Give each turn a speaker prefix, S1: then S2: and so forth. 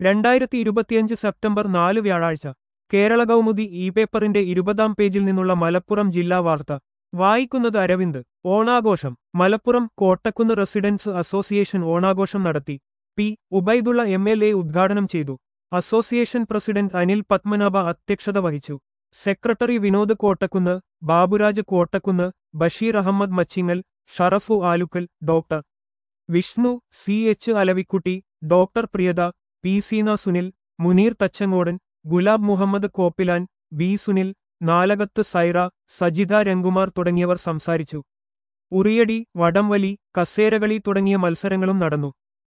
S1: രണ്ടായിരത്തി ഇരുപത്തിയഞ്ച് സെപ്റ്റംബർ നാല് വ്യാഴാഴ്ച കേരള കൗമുദി ഇ പേപ്പറിന്റെ ഇരുപതാം പേജിൽ നിന്നുള്ള മലപ്പുറം ജില്ലാ വാർത്ത വായിക്കുന്നത് അരവിന്ദ് ഓണാഘോഷം മലപ്പുറം കോട്ടക്കുന്ന് റെസിഡൻസ് അസോസിയേഷൻ ഓണാഘോഷം നടത്തി P Ubaidulla M L A ഉദ്ഘാടനം ചെയ്തു അസോസിയേഷൻ പ്രസിഡന്റ് അനിൽ പത്മനാഭ അധ്യക്ഷത വഹിച്ചു secretary Vinod Kottakkunnu Baburaj Kottakkunnu Basheer Ahammed Machingal Sharafu Alukkal doctor Vishnu C H Alavikutty doctor Priyatha P Seena Sunil Muneer Thachangodan Gulab Muhammed Koppilan B Sunil Nalakath Saira Sajitha Rangumar തുടങ്ങിയവർ സംസാരിച്ചു ഉറിയടി വടംവലി കസേരകളി തുടങ്ങിയ മത്സരങ്ങളും നടന്നു